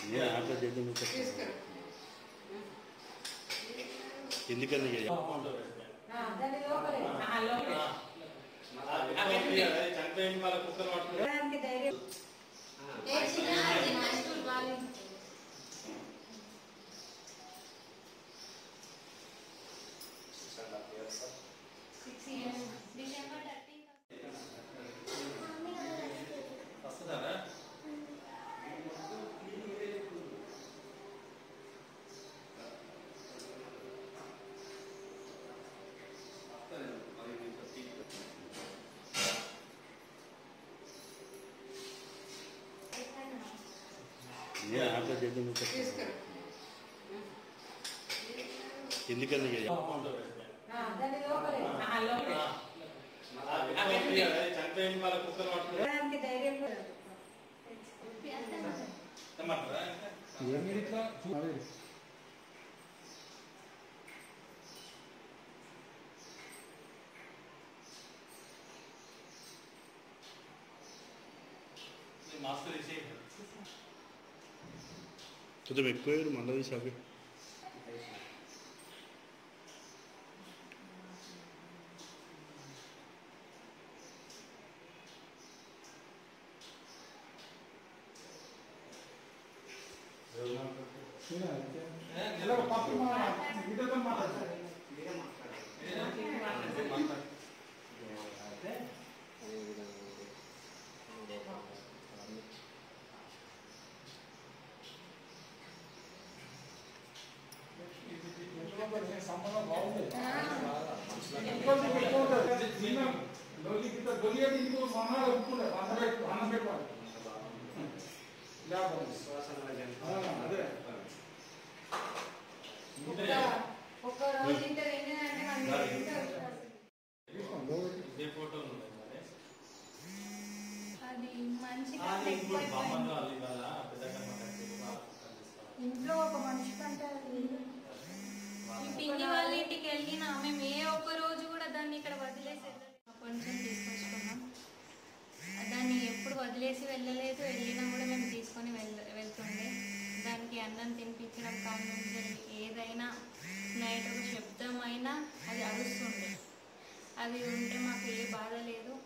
నేను ఆటో చేద్దాం తీసుకురా ఎందుకని ఇక? దాని లోపలే చనిపోయింది వాళ్ళ కుక్కలు పట్టుకుని దానికి ధైర్యం ఏ చిన్న చిన్న స్కూల్ వాళ్ళు సిక్స్ ఇయర్స్ డిసెంబర్ థర్టీన్ వస్తుందా నేను ఆటో చేద్దాం తీసుకురా ఎందుకని ఇక? దాని లోపలే చనిపోయింది వాళ్ళ కుక్కలు పట్టుకుని దానికి ధైర్యం తెమ్మంటారా మాస్టర్ తీసి కొంచెం ఎక్కువ మళ్ళీ తీసాక ఒక్క రోజు ఇంటర్ ఏంటంటే మనం ఇంటర్ ఇదే ఫోటో ఉన్నాయి మరి. అది మంచిగా అది ఇప్పుడు ఎక్కువైపోయింది. బామ్మలు వాళ్ళు ఇవాళ పెద్ద కర్మ కట్టి వాళ్ళు కనిపిస్తారు. ఇంట్లో ఒక మనిషి కంటే అది ఈ పిన్ని వాళ్ళ ఇంటికి వెళ్ళినా మేము ఏ ఒక్క రోజు కూడా దాన్ని ఇక్కడ వదిలేసి వెళ్ళలేదు కొంచెం తీసుకొచ్చుకున్నాం దాన్ని ఎప్పుడు వదిలేసి వెళ్ళలేదు వెళ్ళినా కూడా మేము తీసుకొని వెళ్ వెళ్తుండే దానికి అన్నం తినిపించడం కాడ నుంచి ఏదైనా నైట్ ఒక శబ్దం అయినా అది అరుస్తుండే అది ఉంటే మాకు ఏ బాధ లేదు